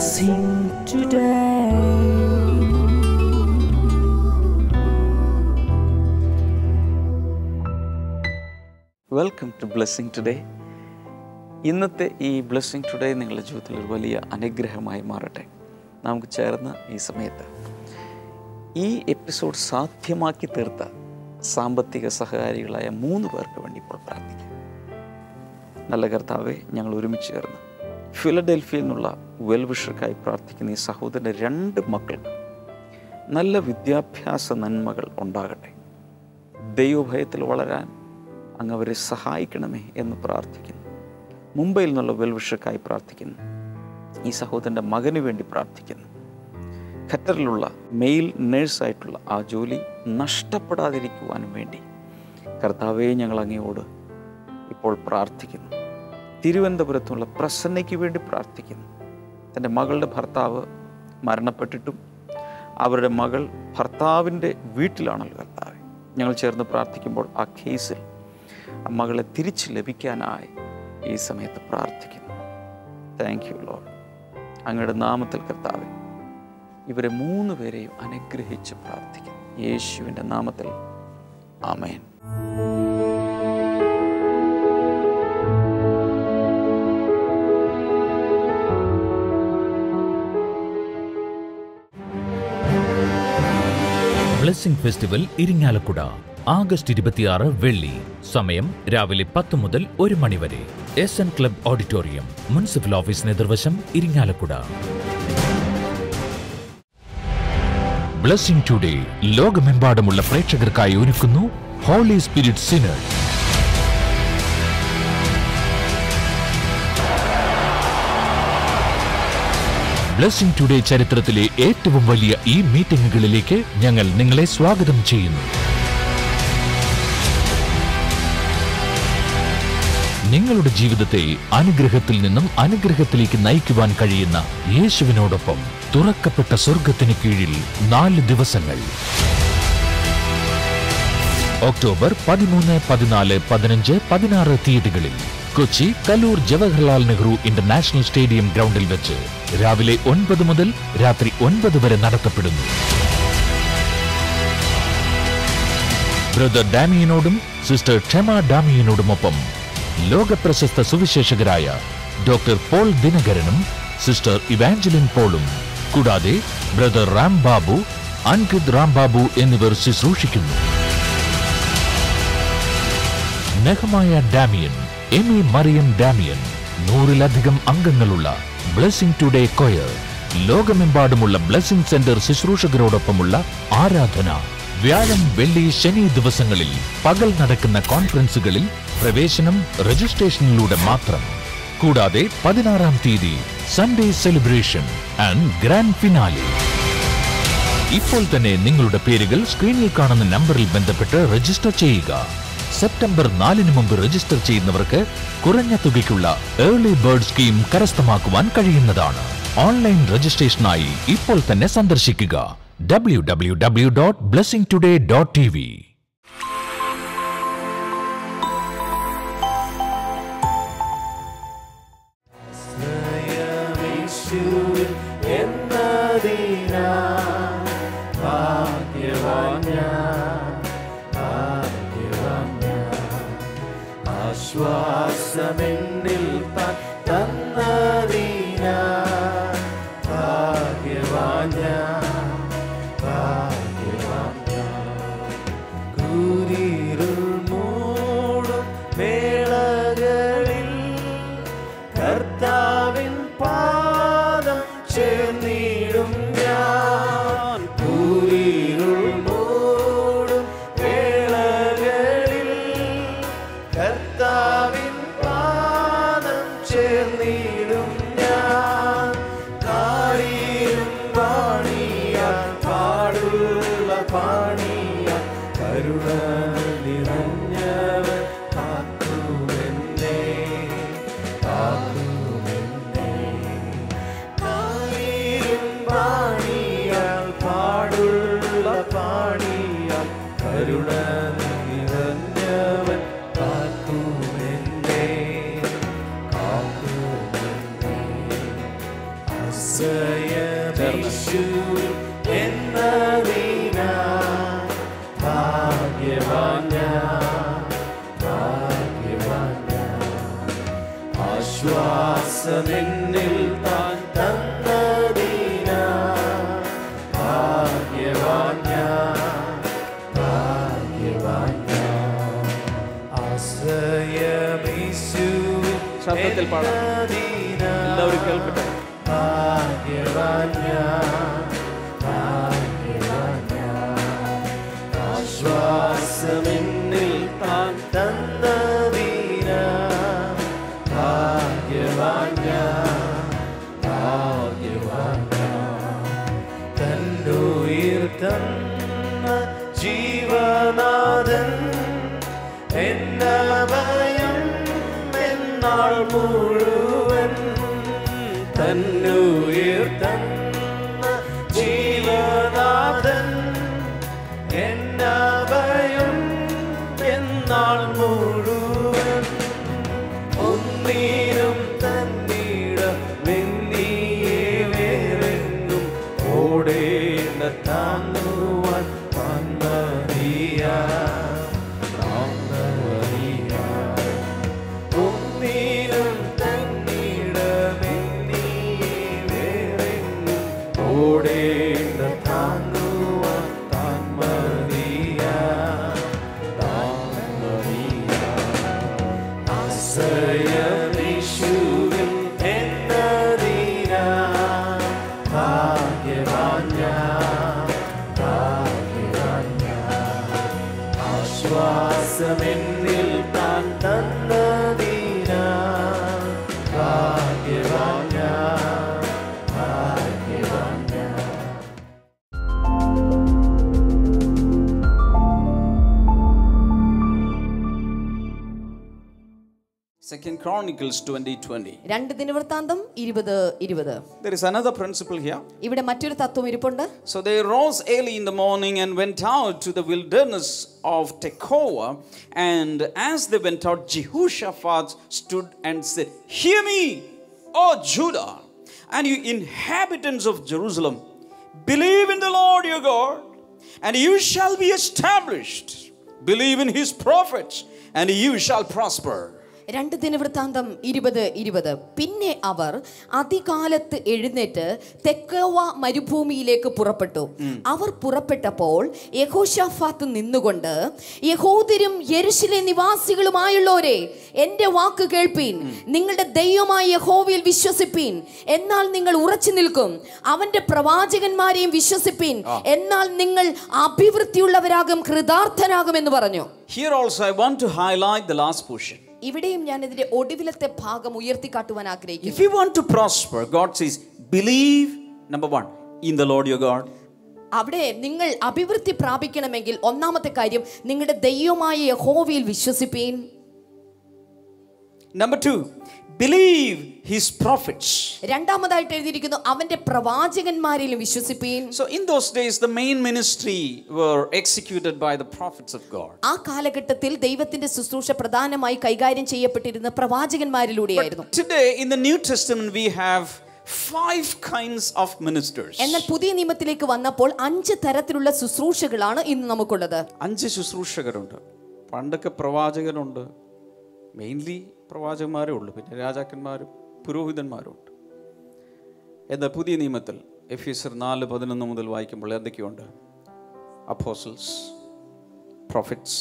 blessing today. Welcome to blessing today ഇന്നത്തെ ഈ blessing today നിങ്ങളുടെ ജീവിതത്തിൽ ഒരു വലിയ അനുഗ്രഹമായി മാറട്ടെ നമുക്ക് ചേർന്ന് ഈ സമയത്ത് ഈ എപ്പിസോഡ് സാധ്യമാക്കി തീർത്ത സാമ്പത്തിക സഹകാരികളായ മൂന്ന് പേർക്ക് വേണ്ടി ഇപ്പോൾ പ്രാർത്ഥിക്കാം നല്ല കർത്താവെ ഞങ്ങൾ ഒരുമിച്ച് ചേർന്ന് ഫിലഡൽഫിയിൽ നിന്നുള്ള വെൽവിഷർക്കായി പ്രാർത്ഥിക്കുന്ന ഈ സഹോദരൻ്റെ രണ്ട് മക്കൾക്ക് നല്ല വിദ്യാഭ്യാസ നന്മകൾ ഉണ്ടാകട്ടെ ദൈവഭയത്തിൽ വളരാൻ അങ്ങ് അവരെ സഹായിക്കണമേ എന്ന് പ്രാർത്ഥിക്കുന്നു മുംബൈയിൽ നിന്നുള്ള വെൽവിഷക്കായി പ്രാർത്ഥിക്കുന്നു ഈ സഹോദരൻ്റെ മകന് വേണ്ടി പ്രാർത്ഥിക്കുന്നു ഖത്തറിലുള്ള മെയിൽ നേഴ്സായിട്ടുള്ള ആ ജോലി നഷ്ടപ്പെടാതിരിക്കുവാനും വേണ്ടി കർത്താവെ ഞങ്ങൾ അങ്ങയോട് ഇപ്പോൾ പ്രാർത്ഥിക്കുന്നു തിരുവനന്തപുരത്തുള്ള പ്രസന്നയ്ക്ക് വേണ്ടി പ്രാർത്ഥിക്കുന്നു തൻ്റെ മകളുടെ ഭർത്താവ് മരണപ്പെട്ടിട്ടും അവരുടെ മകൾ ഭർത്താവിൻ്റെ വീട്ടിലാണല്ലോ കർത്താവ് ഞങ്ങൾ ചേർന്ന് പ്രാർത്ഥിക്കുമ്പോൾ ആ കേസിൽ ആ മകളെ തിരിച്ച് ലഭിക്കാനായി ഈ സമയത്ത് പ്രാർത്ഥിക്കുന്നു താങ്ക് യു ലോഡ് അങ്ങയുടെ നാമത്തിൽ കർത്താവെ ഇവരെ മൂന്ന് പേരെയും അനുഗ്രഹിച്ച് പ്രാർത്ഥിക്കുന്നു യേശുവിൻ്റെ നാമത്തിൽ ആമേൻ ബ്ലെസ്സിംഗ് ഫെസ്റ്റിവൽ ഇരിങ്ങാലക്കുട ആഗസ്റ്റ് ഇരുപത്തിയാറ് വെള്ളി സമയം രാവിലെ പത്ത് മുതൽ ഒരു മണി വരെ S N club auditorium municipal ഓഫീസിന് എതിർവശം ഇരിങ്ങാലക്കുട ബ്ലെസ്സിംഗ് ടുഡേ ലോകമെമ്പാടുമുള്ള പ്രേക്ഷകർക്കായി ഒരുക്കുന്നു holy spirit synod blessing today ചരിത്രത്തിലെ ഏറ്റവും വലിയ ഈ മീറ്റിംഗുകളിലേക്ക് ഞങ്ങൾ നിങ്ങളെ സ്വാഗതം ചെയ്യുന്നു നിങ്ങളുടെ ജീവിതത്തെ അനുഗ്രഹത്തിൽ നിന്നും അനുഗ്രഹത്തിലേക്ക് നയിക്കുവാൻ കഴിയുന്ന യേശുവിനോടൊപ്പം തുറക്കപ്പെട്ട സ്വർഗത്തിന് കീഴിൽ നാല് ദിവസങ്ങൾ ഒക്ടോബർ പതിമൂന്ന് പതിനാല് പതിനഞ്ച് പതിനാറ് തീയതികളിൽ കൊച്ചി കലൂർ ജവഹർലാൽ നെഹ്റു ഇന്റർനാഷണൽ സ്റ്റേഡിയം ഗ്രൗണ്ടിൽ വെച്ച് രാവിലെ ഒൻപത് മുതൽ രാത്രി ഒൻപത് വരെ നടത്തപ്പെടുന്നു ബ്രദർ ഡാമിയനോടും സിസ്റ്റർ ക്ഷമ ഡാമിയനോടുമൊപ്പം ലോകപ്രശസ്ത സുവിശേഷകരായ ഡോക്ടർ പോൾ ദിനകരനും സിസ്റ്റർ ഇവാഞ്ചലിൻ പോളും കൂടാതെ ബ്രദർ റാം ബാബു അൻകിത് റാം ബാബു എന്നിവർ ശുശ്രൂഷിക്കുന്നു Nehemiah Damian Amy Mariam Damian നൂറിലധികം അംഗങ്ങളുള്ള ബ്ലെസ്സിംഗ് ടുഡേ കൊയർ ലോകമെമ്പാടുമുള്ള ബ്ലെസ്സിംഗ് സെന്റർ ശുശ്രൂഷകരോടൊപ്പമുള്ള ആരാധന വ്യാഴം വെള്ളി ശനി ദിവസങ്ങളിൽ പകൽ നടക്കുന്ന കോൺഫറൻസുകളിൽ പ്രവേശനം രജിസ്ട്രേഷനിലൂടെ മാത്രം കൂടാതെ പതിനാറാം തീയതി Sunday celebration and grand finale ഇപ്പോൾ തന്നെ നിങ്ങളുടെ പേരുകൾ സ്ക്രീനിൽ കാണുന്ന നമ്പറിൽ ബന്ധപ്പെട്ട് രജിസ്റ്റർ ചെയ്യുക സെപ്റ്റംബർ നാലിന് മുമ്പ് രജിസ്റ്റർ ചെയ്യുന്നവർക്ക് കുറഞ്ഞ തുകയ്ക്കുള്ള ഏർലി ബേർഡ് സ്കീം കരസ്ഥമാക്കുവാൻ കഴിയുന്നതാണ് ഓൺലൈൻ രജിസ്ട്രേഷനായി ഇപ്പോൾ തന്നെ സന്ദർശിക്കുക W W W dot blessing today dot T V യേശുവിൽ എന്നതിനാൽ ഭാഗ്യവാൻ ഞാൻ, ഭാഗ്യവാൻ ഞാൻ. ആശ്വാസമെന്നിൽ താൻ തന്നതിനാൽ ഭാഗ്യവാൻ ഞാൻ, ഭാഗ്യവാൻ ഞാൻ. കൂരിരുൾ മൂടും വേളകളിൽ കർത്താവിൻ പാദം ചേർന്നിടും ഞാൻ കൂരിരുൾ മൂടും വേളകളിൽ കർത്താവിൻ പാദം ചേർന്നിടും ഞാൻ ഭാഗ്യവാൻ ഞാൻ ആശ്വാസമെന്നിൽ താൻ തന്നതീന ഭാഗ്യവാൻ ഞാൻ ഭാഗ്യവാൻ ഞാൻ ആശ്രയമീശുവിൻ ശബ്ദത്തിൽ പാടാം. എന്നതീന എല്ലാവരും കേൾക്കട്ടെ ഭാഗ്യവാൻ ഞാൻ ഭാഗ്യവാൻ ഞാൻ ആശ്വാസമെന്നിൽ താൻ തന്നതീന ഭാഗ്യവാൻ ഞാൻ ഭാഗ്യവാൻ ഞാൻ തന്നുയിർ തന്ന ജീവനാഥൻ എന്നഭയം എന്നാൾ മുഴുവൻ തന്നുയിർ തന്ന ജീവനാഥൻ എന്നഭയം എന്നാൾ മുഴുവൻ ഒന്നീനും തന്നീട വെന്നിയെ വേറെങ്ങും ഓടേണ്ട താങ്ങുവാൻ താങ്ങറിയ താങ്ങറിയ ഒന്നീനും തന്നീട വെന്നിയെ വേറെങ്ങും ഓടേണ്ട താങ്ങുവാൻ താങ്ങറിയ താങ്ങറിയ ആശ്രയമീശുവിൽ എന്നതീന ഭാഗ്യവാൻ ഞാൻ ഭാഗ്യവാൻ ഞാൻ ആശ്വാസമെന്നിൽ താൻ തന്നതീന ഭാഗ്യവാൻ ഞാൻ ഭാഗ്യവാൻ ഞാൻ Second Chronicles 20:20. രണ്ട് ദിനവൃത്താന്തം ഇരുപത് ഇരുപത് There is another principle here. ഇവിടെ മറ്റൊരു തത്വം ഇരിപ്പുണ്ട് So they rose early in the morning and went out to the wilderness of Tekoa. And as they went out, Jehoshaphat stood and said, Hear me, O Judah, and you inhabitants of Jerusalem, believe in the Lord your God, and you shall be established. Believe in his prophets, and you shall prosper. രണ്ട് ദിനവൃത്താന്തം ഇരുപത് ഇരുപത് പിന്നെ അവർ അതികാലത്ത് എഴുന്നേറ്റ് തെക്കോവ മരുഭൂമിയിലേക്ക് പുറപ്പെട്ടു അവർ പുറപ്പെട്ടപ്പോൾ യഹോഷാഫാത്ത് നിന്നുകൊണ്ട് യഹൂദരും യെരുശിലെ നിവാസികളുമായുള്ളവരെ എന്റെ വാക്ക് കേൾപ്പീൻ നിങ്ങളുടെ ദൈവമായ യഹോവയിൽ വിശ്വസിപ്പീൻ എന്നാൽ നിങ്ങൾ ഉറച്ചു നിൽക്കും അവന്റെ പ്രവാചകന്മാരെയും വിശ്വസിപ്പീൻ എന്നാൽ നിങ്ങൾ അഭിവൃദ്ധിയുള്ളവരാകും കൃതാർത്ഥനാകും എന്ന് പറഞ്ഞു Here also, I want to highlight the last portion. ഇവിടെയും ഞാൻ ഇതിന്റെ ഒടുവിലത്തെ ഭാഗം ഉയർത്തിക്കാട്ടുവാൻ ആഗ്രഹിക്കുന്നു If you want to prosper, God says, believe, number one, in the Lord your God. അവിടെ നിങ്ങൾ അഭിവൃദ്ധി പ്രാപിക്കണമെങ്കിൽ ഒന്നാമത്തെ കാര്യം നിങ്ങളുടെ ദൈവമായ യഹോവയിൽ വിശ്വസിപ്പീൻ Number two, believe his prophets. രണ്ടാമതായിട്ട് എഴുതിയിരിക്കുന്നു അവന്റെ പ്രവാചകന്മാരിലും വിശ്വസിപ്പീൻ So, in those days, the main ministry were executed by the prophets of God. ആ കാലഘട്ടത്തിൽ ദൈവത്തിന്റെ ശുശ്രൂഷ പ്രധാനമായി കൈകാര്യം ചെയ്യപ്പെട്ടിരുന്ന പ്രവാചകന്മാരിലൂടെയായിരുന്നു But today, in the New Testament, we have five kinds of ministers. എന്നാൽ പുതിയ നിയമത്തിലേക്ക് വന്നപ്പോൾ അഞ്ച് തരത്തിലുള്ള ശുശ്രൂഷകളാണ് ഇന്ന് നമുക്കുള്ളത് അഞ്ച് ശുശ്രൂഷകരുണ്ട് പണ്ടൊക്കെ പ്രവാചകരുണ്ട് മെയിൻലി പ്രവാചകന്മാരേ ഉള്ളൂ പിന്നെ രാജാക്കന്മാരും പുരോഹിതന്മാരും ഉണ്ട് എന്നാൽ പുതിയ നിയമത്തിൽ എഫ് എസ് നാല് പതിനൊന്ന് മുതൽ വായിക്കുമ്പോൾ എന്തൊക്കെയുണ്ട് apostles prophets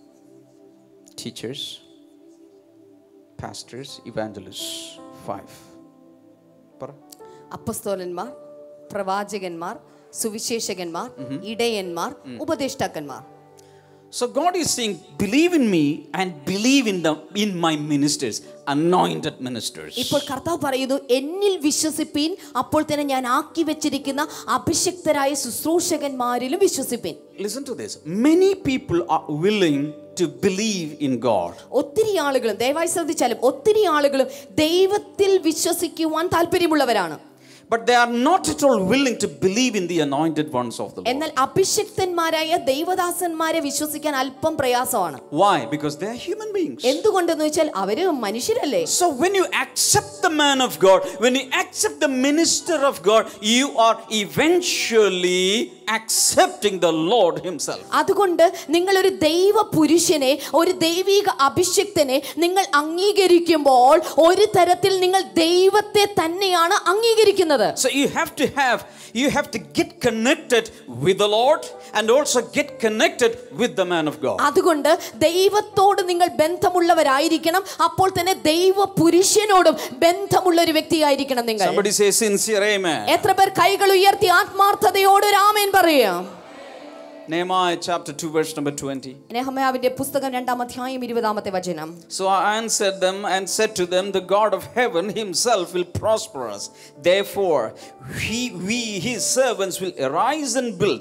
teachers pastors evangelist five പറ അപ്പസ്തോലന്മാർ പ്രവാചകന്മാർ സുവിശേഷകന്മാർ ഇടയന്മാർ ഉപദേഷ്ടാക്കന്മാർ So God is saying, believe in me and believe in the in my ministers, anointed ministers. ഇപ്പോൾ കർത്താവ് പറയുന്നു എന്നിൽ വിശ്വസിപ്പീൻ അപ്പോൾ തന്നെ ഞാൻ ആക്കി വെച്ചിരിക്കുന്ന അഭിഷിക്തരായ ശുശ്രൂഷകന്മാരിലും വിശ്വസിപ്പീൻ Listen to this. Many people are willing to believe in God. ഒത്തിരി ആളുകളും ദയവായി ശ്രദ്ധിച്ചാലും ഒത്തിരി ആളുകളും ദൈവത്തിൽ വിശ്വസിക്കുവാൻ താല്പര്യമുള്ളവരാണ് But they are not at all willing to believe in the anointed ones of the Lord. എന്നാൽ അഭിഷിക്തന്മാരായ ദൈവദാസന്മാരെ വിശ്വസിക്കാൻ അല്പം പ്രയാസമാണ് Why? Because they are human beings. beings. എന്തുകൊണ്ടെന്ന് വെച്ചാൽ അവര് മനുഷ്യരല്ലേ So when you accept the man of God, when you accept the minister of God, you are eventually accepting the Lord Himself. അതുകൊണ്ട് നിങ്ങൾ ഒരു ദൈവ പുരുഷനെ ഒരു ദൈവിക അഭിഷിക്തനെ നിങ്ങൾ അംഗീകരിക്കുമ്പോൾ ഒരു തരത്തിൽ നിങ്ങൾ ദൈവത്തെ തന്നെയാണ് അംഗീകരിക്കുന്നത് So you have to have, you have to get connected with the Lord and also get connected with the man of God. അതുകൊണ്ട് ദൈവത്തോട് നിങ്ങൾ ബന്ധമുള്ളവരായിരിക്കണം അപ്പോൾ തന്നെ ദൈവ പുരുഷനോടും ബന്ധമുള്ള ഒരു വ്യക്തിയായിരിക്കണം നിങ്ങൾ Somebody say sincere amen. എത്ര പേർ കൈകൾ ഉയർത്തി ആത്മാർത്ഥതയോട് രാമേൻ പറയാം Nehemiah chapter 2, verse number 20. നെഹമ്യാവിന്റെ പുസ്തകം രണ്ടാം അധ്യായം ഇരുപതാമത്തെ വചനം So I answered them and said to them, The God of heaven himself will prosper us. Therefore, he, we, his servants, will arise and build.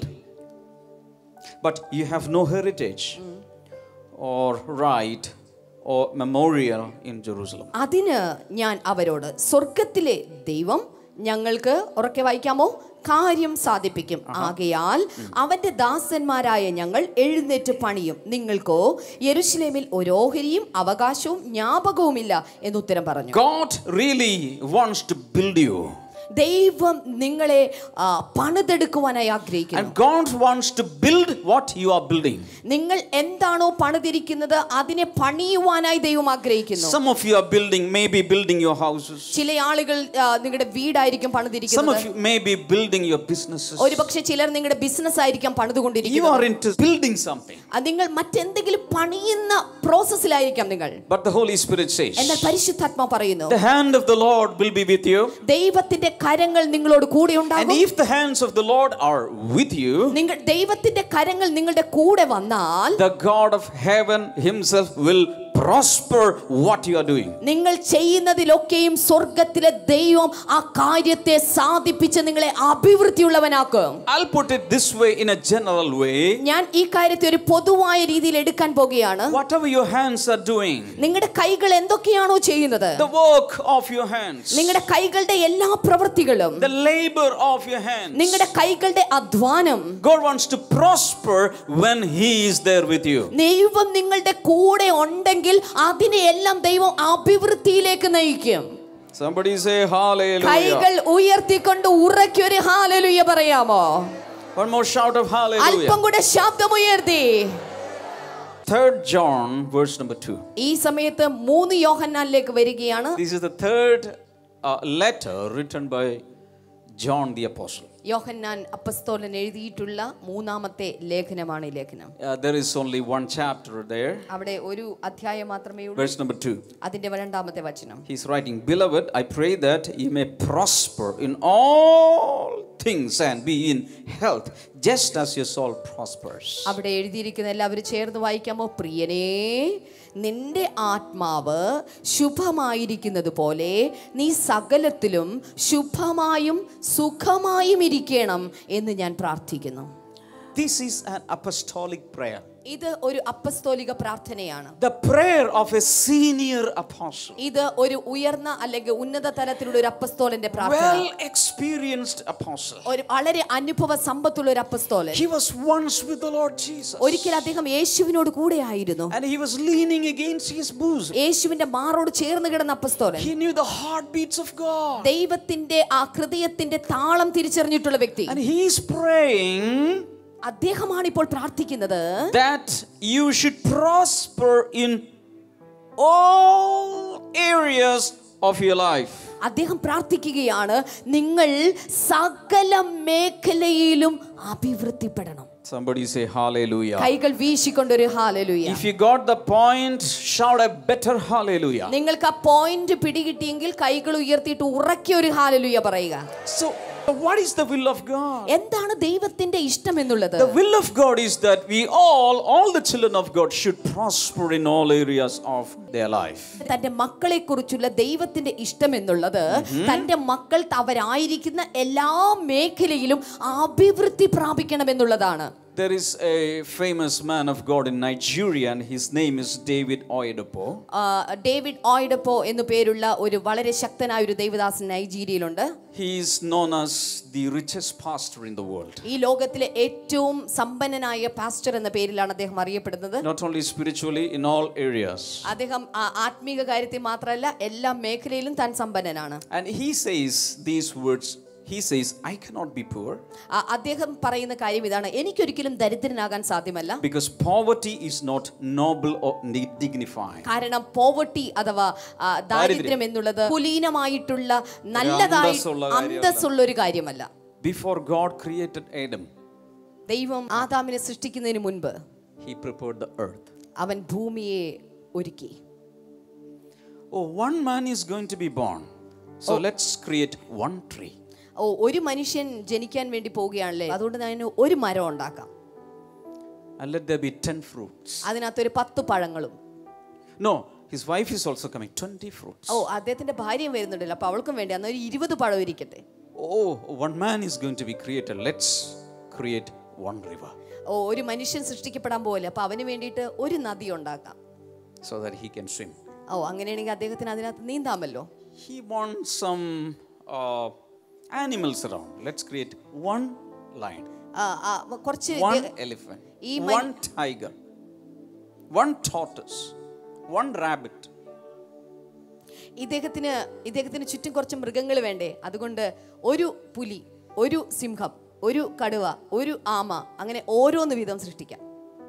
But you have no heritage or right or memorial in Jerusalem. അതിന് ഞാൻ അവരോട് സ്വർഗത്തിലെ ദൈവം ഞങ്ങൾക്ക് ഉറക്കെ വായിക്കാമോ കാര്യം സാധിപ്പിക്കും ആകയാൽ അവന്റെ ദാസന്മാരായ ഞങ്ങൾ എഴുന്നേറ്റ് പണിയും നിങ്ങൾക്കോ യെരുശലേമിൽ ഒരു ഓഹരിയും അവകാശവും ജ്ഞാപകവുമില്ല എന്ന് ഉത്തരം പറഞ്ഞു God really wants to build you. ദൈവം നിങ്ങളെ ആ, പണിതെടുക്കുവാനായി ആഗ്രഹിക്കുന്നു And God wants to build what you are building. നിങ്ങൾ എന്താണോ പണിതിരിക്കുന്നത് അതിനെ പണിയുവാനായി ദൈവം ആഗ്രഹിക്കുന്നു Some of you are building, maybe building your houses. ചില ആളുകൾ ആ, നിങ്ങളുടെ വീടായിരിക്കും Some പണിതിരിക്കുന്നത് of you may be building your businesses. ഒരുപക്ഷെ ചിലർ നിങ്ങളുടെ ബിസിനസ് ആയിരിക്കാം You പണിതുകൊണ്ടിരിക്കുന്നത് are into building something. അത് നിങ്ങൾ മറ്റെന്തെങ്കിലും പണിയുന്ന പ്രോസസ്സിലായിരിക്കാം നിങ്ങൾ But the Holy Spirit says, എന്നാൽ പരിശുദ്ധാത്മ പറയുന്നു The hand of the Lord will be with you. ദൈവത്തിന്റെ കരങ്ങൾ നിങ്ങളോട് കൂടെ And ഉണ്ടാകും if the hands of the Lord are with you, നിങ്ങൾ ദൈവത്തിന്റെ കരങ്ങൾ നിങ്ങളുടെ കൂടെ വന്നാൽ the God of heaven himself will prosper what you are doing. നിങ്ങൾ ചെയ്യുന്നതിലൊക്കെയും സ്വർഗത്തിലെ ദൈവം ആ കാര്യത്തെ സാധിപ്പിച്ച് നിങ്ങളെ അഭിവൃദ്ധിയുള്ളവനാക്കും I'll put it this way in a general way. ഞാൻ ഈ കാര്യത്തെ ഒരു പൊതുവായ രീതിയിൽ എടുക്കാൻ പോകുകയാണ് Whatever your hands are doing, നിങ്ങളുടെ കൈകൾ എന്തൊക്കെയാണോ ചെയ്യുന്നത് the work of your hands, നിങ്ങളുടെ കൈകളുടെ എല്ലാ പ്രവൃത്തികളും the labor of your hands, നിങ്ങളുടെ കൈകളുടെ അധ്വാനം God wants to prosper when He is there with you. ദൈവം നിങ്ങളുടെ കൂടെ ഉണ്ടെങ്കിൽ അതിനെയെല്ലാം ദൈവം അഭിവൃദ്ധിയിലേക്ക് നയിക്കും Somebody say hallelujah. കൈകൾ ഉയർത്തിക്കൊണ്ട് ഉറക്കൊരു ഹാലലുയ പറയാമോ One more shout of hallelujah. അല്പം കൂടെ ശബ്ദമുയർത്തി Third John, verse number two. ഈ സമയത്ത് മൂന്ന് യോഹന്നാനിലേക്ക് വരികയാണ് This is the third uh, letter written by John the Apostle. യോഹന്നാൻ അപ്പസ്തോലൻ എഴുതിയിട്ടുള്ള മൂന്നാമത്തെ ലേഖനമാണ് ഈ ലേഖനം Uh, there is only one chapter there, അവിടെ ഒരു അധ്യായം മാത്രമേ ഉള്ളൂ verse number two. അതിന്റെ രണ്ടാമത്തെ വചനം He's writing, Beloved, I pray that ye may prosper in all things and be in health, just as your soul prospers. അവിടെ എഴുതിയിരിക്കുന്ന എല്ലാവരും ചേർന്ന് വായിക്കാമോ പ്രിയനേ നിന്റെ ആത്മാവ് ശുഭമായിരിക്കുന്നത് പോലെ നീ സകലത്തിലും ശുഭമായും സുഖമായും ഇരിക്കണം എന്ന് ഞാൻ പ്രാർത്ഥിക്കുന്നു This is an apostolic prayer. ഇത് ഒരു അപ്പസ്തോലിക പ്രാർത്ഥനയാണ് The prayer of a senior apostle. ഇത് ഒരു ഉയർന്ന അല്ലെങ്കിൽ ഉന്നത തലത്തിലുള്ള ഒരു അപ്പസ്തോലന്റെ പ്രാർത്ഥന Well experienced apostle. ഒരു വളരെ അനുഭവ സമ്പത്തുള്ള ഒരു അപ്പസ്തോലൻ He was once with the Lord Jesus. ഒരിക്കൽ അദ്ദേഹം യേശുവിനോട് കൂടെ ആയിരുന്നു And he was leaning against his bosom. യേശുവിന്റെ മാറോട് ചേർന്ന് കിടന്ന അപ്പസ്തോലൻ He knew the heartbeats of God. ദൈവത്തിന്റെ ആ ഹൃദയത്തിന്റെ താളം തിരിച്ചറിഞ്ഞിട്ടുള്ള വ്യക്തി And he's praying അദ്ദേഹമാണ് ഇപ്പോൾ പ്രാർത്ഥിക്കുന്നത് that you should prosper in all areas of your life. അദ്ദേഹം പ്രാർത്ഥിക്കുകയാണ് നിങ്ങൾ സകല മേഖലയിലും അഭിവൃദ്ധിപ്പെടണം Somebody say hallelujah. കൈകൾ വീശിക്കൊണ്ടൊരു ഹാലലുയ If you got the point, shout a better hallelujah. നിങ്ങൾക്ക് ആ പോയിന്റ് പിടികിട്ടിയെങ്കിൽ കൈകൾ ഉയർത്തിയിട്ട് ഉറക്കിയ ഒരു ഹാലലുയ പറയുക So, what is the will of God? എന്താണ് ദൈവത്തിന്റെ ഇഷ്ടം എന്നുള്ളത് The will of God is that we all, all the children of God, should prosper in all areas of their life. തന്റെ മക്കളെ കുറിച്ചുള്ള ദൈവത്തിന്റെ ഇഷ്ടം എന്നുള്ളത് തന്റെ മക്കൾ അവരായിരിക്കുന്ന എല്ലാ മേഖലയിലും അഭിവൃദ്ധി പ്രാപിക്കണം എന്നുള്ളതാണ് There is a famous man of God in Nigeria, and his name is David Oyedepo. ആ, ഡേവിഡ് ഓയിഡപ്പോ എന്നു പേരുള്ള ഒരു വളരെ ശക്തനായ ഒരു ദൈവദാസൻ നൈജീരിയയിലുണ്ട് He is known as the richest pastor in the world. ഈ ലോകത്തിലെ ഏറ്റവും സമ്പന്നനായ പാസ്റ്റർ എന്ന പേരിലാണ് അദ്ദേഹം അറിയപ്പെടുന്നത് Not only spiritually, in all areas. അദ്ദേഹം ആ, ആത്മീക കാര്യത്തിൽ മാത്രമല്ല എല്ലാ മേഖലയിലും താൻ സമ്പന്നനാണ് And he says these words He says, I cannot be poor ആ, അദ്ദേഹം പറയുന്ന കാര്യം ഇതാണ് എനിക്കൊരിക്കലും ദരിദ്രനാകാൻ സാധ്യമല്ല because poverty is not noble or ni- dignified. കാരണം പോവർട്ടി അഥവാ ആ, ദാരിദ്ര്യം എന്നുള്ളത് കുലീനമായിട്ടുള്ള നല്ലതായി അന്തസ്സുള്ള കാര്യമല്ല. അന്തസ്സുള്ള ഒരു കാര്യമല്ല Before God created Adam, ദൈവം ആദാമിനെ സൃഷ്ടിക്കുന്നതിന് മുൻപ് he prepared the earth. അവൻ ഭൂമിയെ ഒരുക്കി Oh, one man is going to be born. So let's create one tree. ഓ ഒരു മനുഷ്യൻ ജനിക്കാൻ വേണ്ടി പോവുകയാണല്ലേ അതുകൊണ്ട് ഞാൻ ഒരു മരം ഉണ്ടാക്കാം And let there be 10 fruits. അതിനകത്തൊരു പത്ത് പഴങ്ങളും No, his wife is also coming. 20 fruits. ഓ അദ്ദേഹത്തിന്റെ ഭാര്യയും വരുന്നുണ്ടല്ലോ അപ്പൊ അവൾക്കും വേണ്ടി അന്ന് ഒരു ഇരുപത് പഴം ഇരിക്കട്ടെ Oh, one man is going to be created. Let's create one river ഓ ഒരു മനുഷ്യൻ സൃഷ്ടിക്കപ്പെടാൻ പോലെ അപ്പൊ അവന് വേണ്ടിയിട്ട് ഒരു നദി ഉണ്ടാക്കാം so that he can swim. ഓ അങ്ങനെയാണെങ്കിൽ അദ്ദേഹത്തിന് അതിനകത്ത് നീന്താമല്ലോ He wants some uh, animals around. Let's create one lion, ആ, ആ, കുറച്ച് one ഇദ്ദേഹ- elephant, ഈ മൻ- one tiger, one tortoise, one rabbit. ഇദ്ദേഹത്തിന് ഇദ്ദേഹത്തിന് ചുറ്റും കുറച്ച് മൃഗങ്ങൾ വേണ്ടേ അതുകൊണ്ട് ഒരു പുലി ഒരു സിംഹം ഒരു കടുവ ഒരു ആമ അങ്ങനെ ഓരോന്ന് വീതം സൃഷ്ടിക്കാം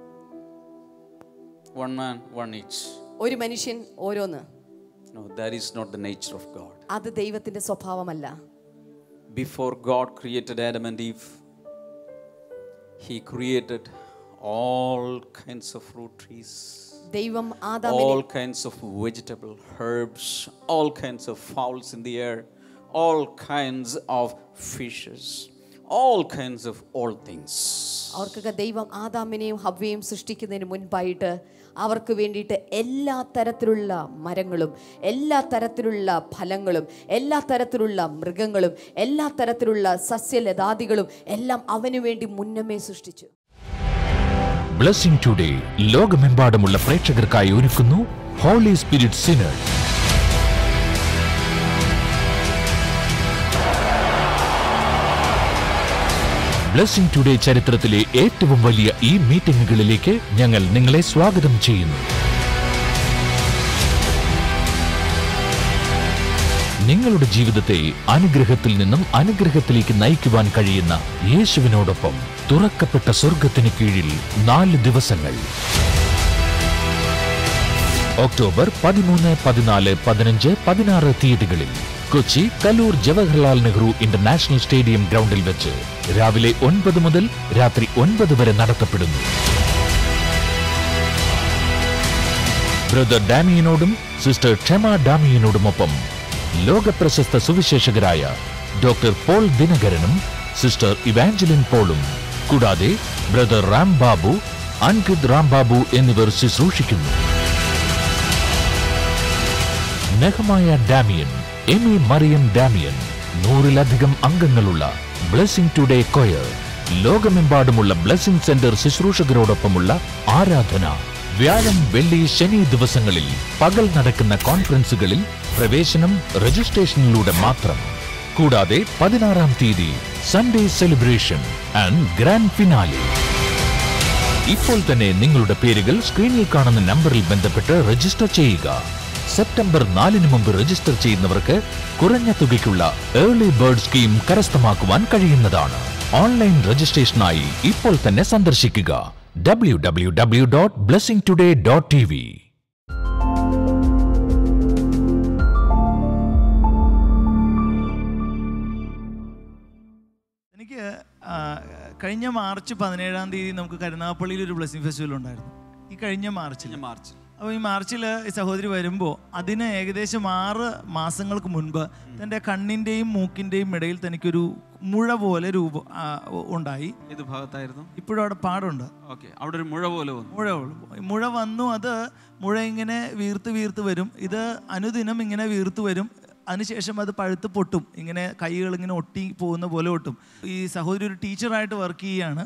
One man, one each. ഒരു മനുഷ്യൻ ഓരോന്ന് No, that is not the nature of God. അത് ദൈവത്തിന്റെ സ്വഭാവമല്ല Before God created Adam and Eve, He created all kinds of fruit trees, ദൈവം ആദാമിനെ all kinds of vegetable herbs, all kinds of fowls in the air, all kinds of fishes, all kinds of all things. അവർക്കൊക്കെ ദൈവം ആദാമിനെയും ഹവ്വയും സൃഷ്ടിക്കുന്നതിന് മുൻപായിട്ട് അവർക്ക് വേണ്ടിയിട്ട് എല്ലാ തരത്തിലുള്ള മരങ്ങളും എല്ലാ തരത്തിലുള്ള ഫലങ്ങളും എല്ലാ തരത്തിലുള്ള മൃഗങ്ങളും എല്ലാ തരത്തിലുള്ള സസ്യലതാദികളും എല്ലാം അവന് വേണ്ടി മുന്നമേ സൃഷ്ടിച്ചു ബ്ലെസ്സിംഗ് ടുഡേ ലോകമെമ്പാടുമുള്ള പ്രേക്ഷകർക്കായി ഒരുക്കുന്നു holy spirit synod blessing today ചരിത്രത്തിലെ ഏറ്റവും വലിയ ഈ മീറ്റിംഗുകളിലേക്ക് ഞങ്ങൾ നിങ്ങളെ സ്വാഗതം ചെയ്യുന്നു നിങ്ങളുടെ ജീവിതത്തെ അനുഗ്രഹത്തിൽ നിന്നും അനുഗ്രഹത്തിലേക്ക് നയിക്കുവാൻ കഴിയുന്ന യേശുവിനോടൊപ്പം തുറക്കപ്പെട്ട സ്വർഗത്തിന് കീഴിൽ നാല് ദിവസങ്ങൾ ഒക്ടോബർ പതിമൂന്ന് പതിനാല് പതിനഞ്ച് പതിനാറ് തീയതികളിൽ കൊച്ചി കലൂർ ജവഹർലാൽ നെഹ്റു ഇന്റർനാഷണൽ സ്റ്റേഡിയം ഗ്രൗണ്ടിൽ വെച്ച് രാവിലെ ഒൻപത് മുതൽ രാത്രി ഒൻപത് വരെ നടത്തപ്പെടുന്നു ബ്രദർ ഡാമിയനോടും സിസ്റ്റർ ക്ഷമ ഡാമിയനോടുമൊപ്പം ലോകപ്രശസ്ത സുവിശേഷകരായ ഡോക്ടർ പോൾ ദിനകരനും സിസ്റ്റർ ഇവാഞ്ചലിൻ പോളും കൂടാതെ ബ്രദർ റാം ബാബു അൻകിത് റാം ബാബു എന്നിവർ ശുശ്രൂഷിക്കുന്നു Nehemiah Damian Amy Mariam Damian നൂറിലധികം അംഗങ്ങളുള്ള ബ്ലെസ്സിംഗ് ടുഡേ കൊയർ ലോകമെമ്പാടുമുള്ള ബ്ലെസ്സിംഗ് സെന്റർ ശുശ്രൂഷകരോടൊപ്പമുള്ള ആരാധന വ്യാഴം വെള്ളി ശനി ദിവസങ്ങളിൽ പകൽ നടക്കുന്ന കോൺഫറൻസുകളിൽ പ്രവേശനം രജിസ്ട്രേഷനിലൂടെ മാത്രം കൂടാതെ പതിനാറാം തീയതി Sunday celebration and grand finale ഇപ്പോൾ തന്നെ നിങ്ങളുടെ പേരുകൾ സ്ക്രീനിൽ കാണുന്ന നമ്പറിൽ ബന്ധപ്പെട്ട് രജിസ്റ്റർ ചെയ്യുക സെപ്റ്റംബർ നാലിന് മുമ്പ് രജിസ്റ്റർ ചെയ്യുന്നവർക്ക് കുറഞ്ഞ തുകയ്ക്കുള്ള ഏർലി ബേർഡ് സ്കീം കരസ്ഥമാക്കുവാൻ കഴിയുന്നതാണ് ഓൺലൈൻ രജിസ്ട്രേഷനായി ഇപ്പോൾ തന്നെ സന്ദർശിക്കുക W W W dot blessing today dot T V എനിക്ക് ആ, കഴിഞ്ഞ മാർച്ച് പതിനേഴാം തീയതി നമുക്ക് കരുനാഗപ്പള്ളിയിൽ ഒരു ബ്ലെസ്സിങ് ഫെസ്റ്റിവൽ ഉണ്ടായിരുന്നു ഈ കഴിഞ്ഞ മാർച്ചിൽ മാർച്ച് അപ്പോൾ ഈ മാർച്ചിൽ ഈ സഹോദരി വരുമ്പോൾ അതിന് ഏകദേശം ആറ് മാസങ്ങൾക്ക് മുൻപ് തൻ്റെ കണ്ണിൻ്റെയും മൂക്കിൻ്റെയും ഇടയിൽ തനിക്കൊരു മുഴ പോലെ രൂപം ആ, ഉണ്ടായി ഏത് ഭാഗത്തായിരുന്നു ഇപ്പോഴും അവിടെ പാടുണ്ട് ഓക്കെ അവിടെ ഒരു മുഴ പോലെ വന്നു മുഴ ഉള്ളു. മുഴ വന്നു അത് മുഴ ഇങ്ങനെ വീർത്ത് വീർത്ത് വരും ഇത് അനുദിനം ഇങ്ങനെ വീർത്ത് വരും അതിനുശേഷം അത് പഴുത്ത് പൊട്ടും ഇങ്ങനെ കൈകൾ ഇങ്ങനെ ഒട്ടി പോകുന്ന പോലെ ഒട്ടും ഈ സഹോദരി ഒരു ടീച്ചറായിട്ട് വർക്ക് ചെയ്യുകയാണ്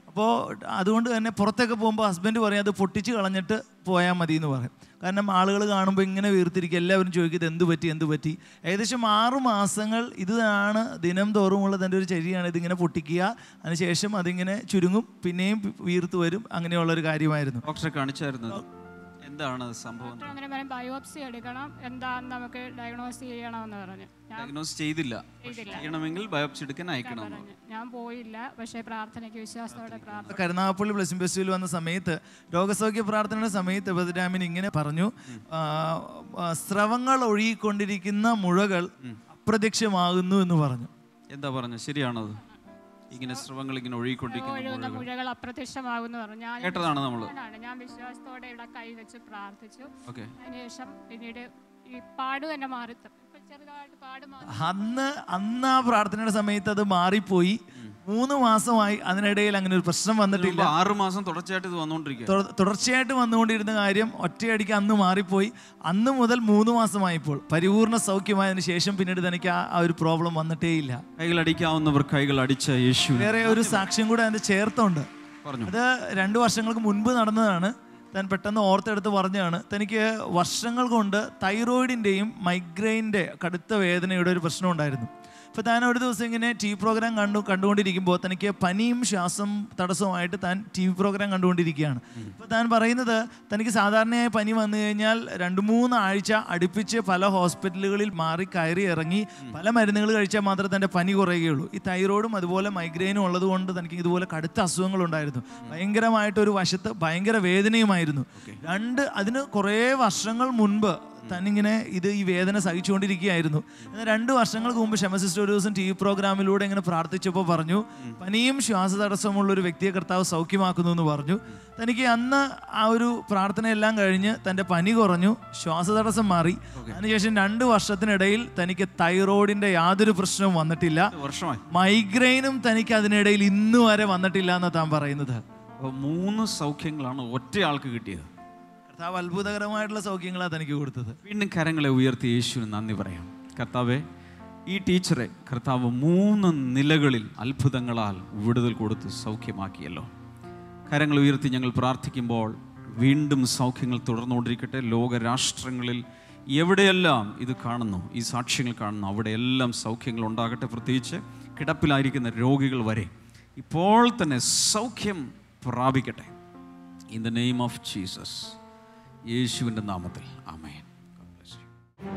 അപ്പോൾ അതുകൊണ്ട് തന്നെ പുറത്തൊക്കെ പോകുമ്പോൾ ഹസ്ബൻഡ് പറയും അത് പൊട്ടിച്ച് കളഞ്ഞിട്ട് പോയാൽ മതി എന്ന് പറയും കാരണം ആളുകൾ കാണുമ്പോൾ ഇങ്ങനെ വീർത്തിരിക്കുക എല്ലാവരും ചോദിക്കും ഇത് എന്ത് പറ്റി എന്ത് പറ്റി ഏകദേശം ആറ് മാസങ്ങൾ ഇതാണ് ദിനം തോറുമുള്ള തൻ്റെ ഒരു ചര്യയാണ് ഇതിങ്ങനെ പൊട്ടിക്കുക അതിനുശേഷം അതിങ്ങനെ ചുരുങ്ങും പിന്നെയും വീർത്ത് വരും അങ്ങനെയുള്ള ഒരു കാര്യമായിരുന്നു ഡോക്ടറെ കാണിച്ചായിരുന്നു എന്താണ് സംഭവം ഡോക്ടർ അങ്ങനെ പറയും ബയോപ്സി എടുക്കണം എന്താന്ന് നമുക്ക് ഡയഗ്നോസ് ചെയ്യണമെന്ന് പറഞ്ഞു ഞാൻ ഡയഗ്നോസ് ചെയ്തില്ല ചെയ്തില്ല. ചെയ്യണമെങ്കിൽ ബയോപ്സി എടുക്കാൻ അയക്കണം പറഞ്ഞു ഞാൻ പോയില്ല പക്ഷേ പ്രാർത്ഥനയ്ക്ക് വിശ്വാസത്തോടെ പ്രാർത്ഥന കരുനാഗപ്പള്ളി ബ്ലസ്സിംഗ് ഫെസ്റ്റിവൽ വന്ന സമയത്ത് രോഗസൗഖ്യ പ്രാർത്ഥനയുടെ സമയത്ത് ബദ്രാമിൻ ഇങ്ങനെ പറഞ്ഞു ആ, ആ, സ്രവങ്ങൾ ഒഴുകിക്കൊണ്ടിരിക്കുന്ന മുഴകൾ അപ്രത്യക്ഷമാകുന്നു എന്ന് പറഞ്ഞു എന്താ പറഞ്ഞു ശരിയാണത് ഇങ്ങനെ സ്രവങ്ങൾ ഇങ്ങനെ ഒഴുകിക്കൊണ്ടിരിക്കുന്ന ഒഴുകുന്ന മുഴകൾ. മുഴകൾ അപ്രത്യക്ഷമാകുമെന്ന് പറഞ്ഞു ഞാൻ കേട്ടതാണ് നമ്മള്. ആണ്. ഞാൻ വിശ്വാസത്തോടെ ഇവിടെ കൈ വെച്ച് പ്രാർത്ഥിച്ചു ഓക്കെ അതിനുശേഷം പിന്നീട് ഈ പാട് തന്നെ മാറി ഇപ്പൊ ചെറുതായിട്ട് പാട് മാറി അന്ന് അന്ന് ആ പ്രാർത്ഥനയുടെ സമയത്ത് അത് മാറിപ്പോയി മൂന്ന് മാസമായി അതിനിടയിൽ അങ്ങനെ ഒരു പ്രശ്നം വന്നിട്ടില്ല ആറു മാസം തുടർച്ചയായിട്ട് ഇത് വന്നുകൊണ്ടിരിക്കുക തുട- തുടർച്ചയായിട്ട് വന്നുകൊണ്ടിരുന്ന കാര്യം ഒറ്റയടിക്ക് അന്ന് മാറിപ്പോയി അന്ന് മുതൽ മൂന്ന് മാസമായപ്പോൾ പരിപൂർണ സൗഖ്യമായതിനു ശേഷം പിന്നീട് തനിക്ക് ആ ആ ഒരു പ്രോബ്ലം വന്നിട്ടേ ഇല്ല കൈകൾ അടിക്കാവുന്നവർ കൈകൾ അടിച്ച യേശു വേറെ ഒരു സാക്ഷ്യം കൂടെ അതിന്റെ ചേർത്തുണ്ട് പറഞ്ഞു അത് രണ്ട് വർഷങ്ങൾക്ക് മുൻപ് നടന്നതാണ് താൻ പെട്ടെന്ന് ഓർത്തെടുത്ത് പറഞ്ഞതാണ് തനിക്ക് വർഷങ്ങൾ കൊണ്ട് തൈറോയിഡിൻ്റെയും മൈഗ്രെയിൻ്റെ കടുത്ത വേദനയുടെ ഒരു പ്രശ്നം ഉണ്ടായിരുന്നു അപ്പോൾ താൻ ഒരു ദിവസം ഇങ്ങനെ ടി വി പ്രോഗ്രാം കണ്ടു കണ്ടുകൊണ്ടിരിക്കുമ്പോൾ തനിക്ക് പനിയും ശ്വാസം തടസ്സവുമായിട്ട് താൻ ടി വി പ്രോഗ്രാം കണ്ടുകൊണ്ടിരിക്കുകയാണ് അപ്പോൾ താൻ പറയുന്നത് തനിക്ക് സാധാരണയായി പനി വന്നു കഴിഞ്ഞാൽ രണ്ട് മൂന്ന് ആഴ്ച അടുപ്പിച്ച് പല ഹോസ്പിറ്റലുകളിൽ മാറി കയറി ഇറങ്ങി പല മരുന്നുകൾ കഴിച്ചാൽ മാത്രമേ തൻ്റെ പനി കുറയുകയുള്ളൂ ഈ തൈറോയിഡും അതുപോലെ മൈഗ്രെയിനും ഉള്ളത് കൊണ്ട് തനിക്ക് ഇതുപോലെ കടുത്ത അസുഖങ്ങളുണ്ടായിരുന്നു ഭയങ്കരമായിട്ട് ഒരു വശത്ത് ഭയങ്കര വേദനയുമായിരുന്നു രണ്ട് അതിന് കുറേ വർഷങ്ങൾ മുൻപ് തന്നിങ്ങനെ ഇത് ഈ വേദന സഹിച്ചുകൊണ്ടിരിക്കുകയായിരുന്നു എന്നാൽ രണ്ട് വർഷങ്ങൾക്ക് മുമ്പ് ക്ഷമസിസ്റ്റർ ഒരു ദിവസം ടി വി പ്രോഗ്രാമിലൂടെ ഇങ്ങനെ പ്രാർത്ഥിച്ചപ്പോൾ പറഞ്ഞു പനിയും ശ്വാസതടസ്സമുള്ള ഒരു വ്യക്തിയെ കർത്താവ് സൗഖ്യമാക്കുന്നു എന്ന് പറഞ്ഞു തനിക്ക് അന്ന് ആ ഒരു പ്രാർത്ഥനയെല്ലാം കഴിഞ്ഞ് തൻ്റെ പനി കുറഞ്ഞു ശ്വാസതടസ്സം മാറി അതിനുശേഷം രണ്ട് വർഷത്തിനിടയിൽ തനിക്ക് തൈറോയിഡിൻ്റെ യാതൊരു പ്രശ്നവും വന്നിട്ടില്ല വർഷമായി മൈഗ്രെയിനും തനിക്ക് അതിനിടയിൽ ഇന്ന് വരെ വന്നിട്ടില്ല എന്നാണ് താൻ പറയുന്നത് അപ്പോൾ മൂന്ന് സൗഖ്യങ്ങളാണ് ഒറ്റ ആൾക്ക് കിട്ടിയത് കർത്താവ് അത്ഭുതകരമായിട്ടുള്ള സൗഖ്യങ്ങളാണ് തനിക്ക് കൊടുത്തത് വീണ്ടും കരങ്ങളെ ഉയർത്തി യേശുവിന് നന്ദി പറയാം കർത്താവെ ഈ ടീച്ചറെ കർത്താവ് മൂന്ന് നിലകളിൽ അത്ഭുതങ്ങളാൽ വിടുതൽ കൊടുത്ത് സൗഖ്യമാക്കിയല്ലോ കരങ്ങൾ ഉയർത്തി ഞങ്ങൾ പ്രാർത്ഥിക്കുമ്പോൾ വീണ്ടും സൗഖ്യങ്ങൾ തുടർന്നുകൊണ്ടിരിക്കട്ടെ ലോകരാഷ്ട്രങ്ങളിൽ എവിടെയെല്ലാം ഇത് കാണുന്നു ഈ സാക്ഷ്യങ്ങൾ കാണുന്നു അവിടെയെല്ലാം സൗഖ്യങ്ങൾ ഉണ്ടാകട്ടെ പ്രത്യേകിച്ച് കിടപ്പിലായിരിക്കുന്ന രോഗികൾ വരെ ഇപ്പോൾ തന്നെ സൗഖ്യം പ്രാപിക്കട്ടെ in the name of Jesus യേശുവിൻ്റെ നാമത്തിൽ ആമേൻ God bless you.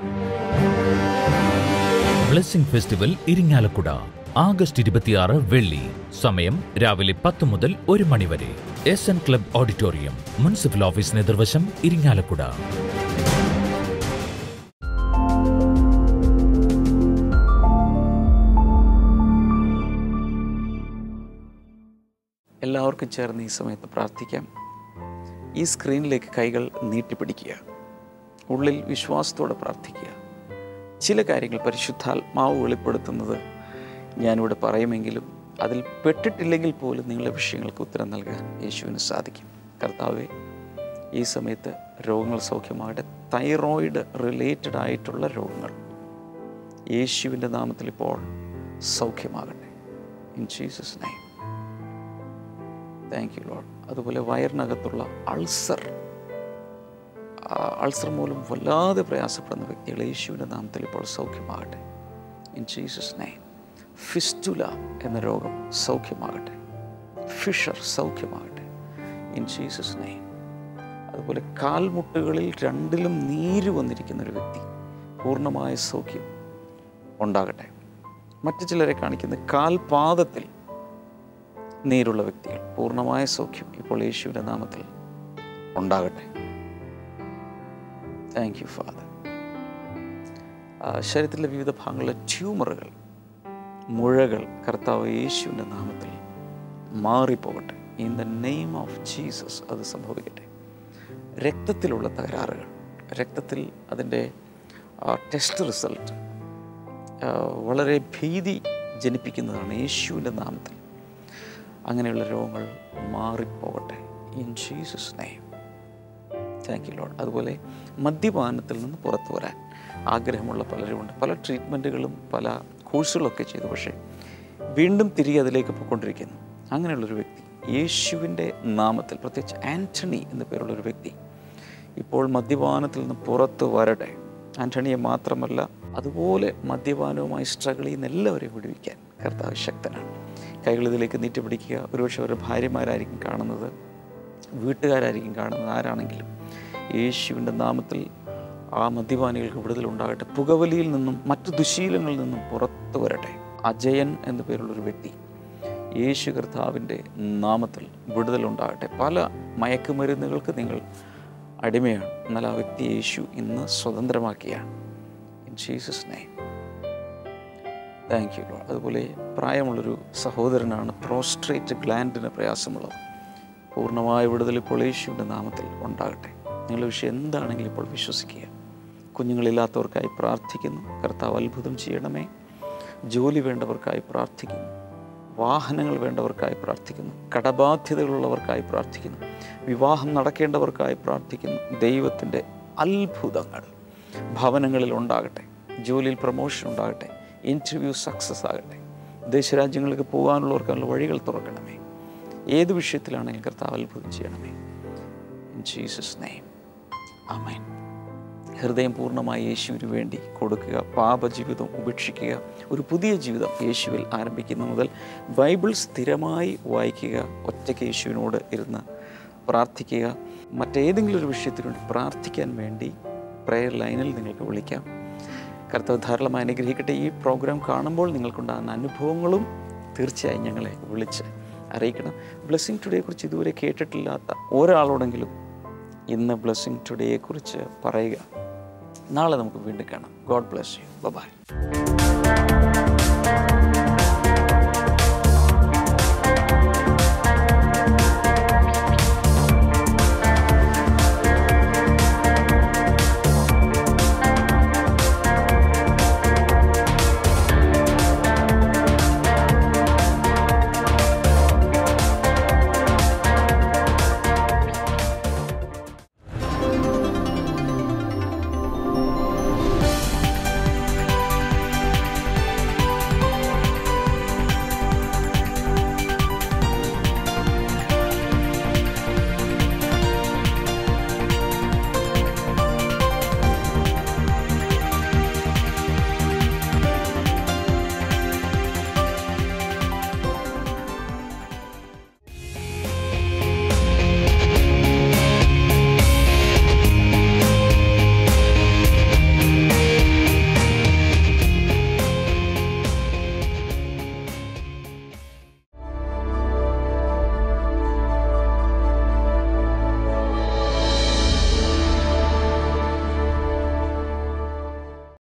Blessing festival Irinjalakuda August ഇരുപത്തിയാറ് വെള്ളി സമയം രാവിലെ പത്ത് മുതൽ ഒരു മണി വരെ S N club auditorium municipal ഓഫീസിന് എതിർവശം ഇരിങ്ങാലക്കുട എല്ലാവർക്കും ചേർന്ന് ഈ സമയത്ത് പ്രാർത്ഥിക്കാം ഈ സ്ക്രീനിലേക്ക് കൈകൾ നീട്ടിപ്പിടിക്കുക ഉള്ളിൽ വിശ്വാസത്തോടെ പ്രാർത്ഥിക്കുക ചില കാര്യങ്ങൾ പരിശുദ്ധാത്മാവ് വെളിപ്പെടുത്തുന്നത് ഞാനിവിടെ പറയുമെങ്കിലും അതിൽ പെട്ടിട്ടില്ലെങ്കിൽ പോലും നിങ്ങളുടെ വിഷയങ്ങൾക്ക് ഉത്തരം നൽകാൻ യേശുവിന് സാധിക്കും കർത്താവെ ഈ സമയത്ത് രോഗങ്ങൾ സൗഖ്യമാകട്ടെ തൈറോയിഡ് റിലേറ്റഡ് ആയിട്ടുള്ള രോഗങ്ങൾ യേശുവിൻ്റെ നാമത്തിൽ ഇപ്പോൾ സൗഖ്യമാകട്ടെ in Jesus name thank you lord അതുപോലെ വയറിനകത്തുള്ള അൾസർ ആ അൾസർ മൂലം വല്ലാതെ പ്രയാസപ്പെടുന്ന വ്യക്തികൾ യേശുവിൻ്റെ നാമത്തിൽ ഇപ്പോൾ സൗഖ്യമാകട്ടെ ഇൻ ജീസസ് നെയ്ം ഫിസ്റ്റുല എന്ന രോഗം സൗഖ്യമാകട്ടെ ഫിഷർ സൗഖ്യമാകട്ടെ ഇൻ ജീസസ് നെയ്ം അതുപോലെ കാൽമുട്ടുകളിൽ രണ്ടിലും നീര് വന്നിരിക്കുന്ന ഒരു വ്യക്തി പൂർണ്ണമായ സൗഖ്യം ഉണ്ടാകട്ടെ മറ്റു ചിലരെ കാണിക്കുന്ന കാൽപാദത്തിൽ നീരുള്ള വ്യക്തികൾ പൂർണ്ണമായ സൗഖ്യം ഇപ്പോൾ യേശുവിൻ്റെ നാമത്തിൽ ഉണ്ടാകട്ടെ താങ്ക് യു ഫാദർ ശരീരത്തിലെ വിവിധ ഭാഗങ്ങളിലെ ട്യൂമറുകൾ മുഴകൾ കർത്താവ് യേശുവിൻ്റെ നാമത്തിൽ മാറിപ്പോകട്ടെ in the name of Jesus അത് സംഭവിക്കട്ടെ രക്തത്തിലുള്ള തകരാറുകൾ രക്തത്തിൽ അതിൻ്റെ ടെസ്റ്റ് റിസൾട്ട് വളരെ ഭീതി ജനിപ്പിക്കുന്നതാണ് യേശുവിൻ്റെ നാമത്തിൽ അങ്ങനെയുള്ള രോഗങ്ങൾ മാറിപ്പോകട്ടെ in Jesus name thank you lord അതുപോലെ മദ്യപാനത്തിൽ നിന്ന് പുറത്തു വരാൻ ആഗ്രഹമുള്ള പലരുമുണ്ട് പല ട്രീറ്റ്മെൻറ്റുകളും പല കോഴ്സുകളൊക്കെ ചെയ്തു പക്ഷേ വീണ്ടും തിരികെ അതിലേക്ക് പോയിക്കൊണ്ടിരിക്കുന്നു അങ്ങനെയുള്ളൊരു വ്യക്തി യേശുവിൻ്റെ നാമത്തിൽ പ്രത്യേകിച്ച് ആൻ്റണി എന്ന പേരുള്ള ഒരു വ്യക്തി ഇപ്പോൾ മദ്യപാനത്തിൽ നിന്ന് പുറത്ത് വരട്ടെ ആൻ്റണിയെ മാത്രമല്ല അതുപോലെ മദ്യപാനവുമായി സ്ട്രഗിൾ ചെയ്യുന്ന എല്ലാവരെയും വിടുവിക്കാൻ കർത്താവ് ശക്തനാണ് കൈകൾ ഇതിലേക്ക് നീട്ടിപ്പിടിക്കുക ഒരുപക്ഷെ അവരുടെ ഭാര്യമാരായിരിക്കും കാണുന്നത് വീട്ടുകാരായിരിക്കും കാണുന്നത് ആരാണെങ്കിലും യേശുവിൻ്റെ നാമത്തിൽ ആ മദ്യപാനികൾക്ക് വിടുതലുണ്ടാകട്ടെ പുകവലിയിൽ നിന്നും മറ്റു ദുശീലങ്ങളിൽ നിന്നും പുറത്തു വരട്ടെ അജയൻ എന്നു പേരുള്ളൊരു വ്യക്തി യേശു കർത്താവിൻ്റെ നാമത്തിൽ വിടുതലുണ്ടാകട്ടെ പല മയക്കുമരുന്നുകൾക്ക് നിങ്ങൾ അടിമയാണ് എന്നാൽ ആ വ്യക്തി യേശു ഇന്ന് സ്വതന്ത്രമാക്കിയാണ് in Jesus name thank you lord അതുപോലെ പ്രായമുള്ളൊരു സഹോദരനാണ് പ്രോസ്ട്രേറ്റ് ഗ്ലാൻഡിന് പ്രയാസമുള്ളത് പൂർണ്ണമായ വിടുതൽ ഇപ്പോൾ യേശുവിൻ്റെ നാമത്തിൽ ഉണ്ടാകട്ടെ നിങ്ങളുടെ വിഷയം എന്താണെങ്കിലും ഇപ്പോൾ വിശ്വസിക്കുക കുഞ്ഞുങ്ങളില്ലാത്തവർക്കായി പ്രാർത്ഥിക്കുന്നു കർത്താവ് അത്ഭുതം ചെയ്യണമേ ജോലി വേണ്ടവർക്കായി പ്രാർത്ഥിക്കുന്നു വാഹനങ്ങൾ വേണ്ടവർക്കായി പ്രാർത്ഥിക്കുന്നു കടബാധ്യതകളുള്ളവർക്കായി പ്രാർത്ഥിക്കുന്നു വിവാഹം നടക്കേണ്ടവർക്കായി പ്രാർത്ഥിക്കുന്നു ദൈവത്തിൻ്റെ അത്ഭുതങ്ങൾ ഭവനങ്ങളിൽ ഉണ്ടാകട്ടെ ജോലിയിൽ പ്രൊമോഷൻ ഉണ്ടാകട്ടെ ഇൻ്റർവ്യൂ സക്സസ് ആകട്ടെ ദേശരാജ്യങ്ങൾക്ക് പോകാനുള്ളവർക്കുള്ള വഴികൾ തുറക്കണമേ ഏത് വിഷയത്തിലാണെങ്കിലും കർത്താവ് അത്ഭുതം ചെയ്യണമേ ഇൻ ജീസസ് നെയ്മ് അമേൻ ഹൃദയം പൂർണ്ണമായി യേശുവിന് വേണ്ടി കൊടുക്കുക പാപജീവിതം ഉപേക്ഷിക്കുക ഒരു പുതിയ ജീവിതം യേശുവിൽ ആരംഭിക്കുന്ന മുതൽ ബൈബിൾ സ്ഥിരമായി വായിക്കുക ഒറ്റയ്ക്ക് യേശുവിനോട് ഇരുന്ന് പ്രാർത്ഥിക്കുക മറ്റേതെങ്കിലും ഒരു വിഷയത്തിന് വേണ്ടി പ്രാർത്ഥിക്കാൻ വേണ്ടി പ്രെയർ ലൈനിൽ നിങ്ങൾക്ക് വിളിക്കാം കർത്താവ് ധാരാളമായി അനുഗ്രഹിക്കട്ടെ ഈ പ്രോഗ്രാം കാണുമ്പോൾ നിങ്ങൾക്കുണ്ടാകുന്ന അനുഭവങ്ങളും തീർച്ചയായും ഞങ്ങളെ വിളിച്ച് അറിയിക്കണം ബ്ലെസ്സിങ് ടുഡേയെക്കുറിച്ച് ഇതുവരെ കേട്ടിട്ടില്ലാത്ത ഒരാളോടെങ്കിലും ഇന്ന് ബ്ലെസ്സിങ് ടുഡേയെക്കുറിച്ച് പറയുക നാളെ നമുക്ക് വീണ്ടും കാണാം ഗോഡ് ബ്ലെസ് യു ബൈ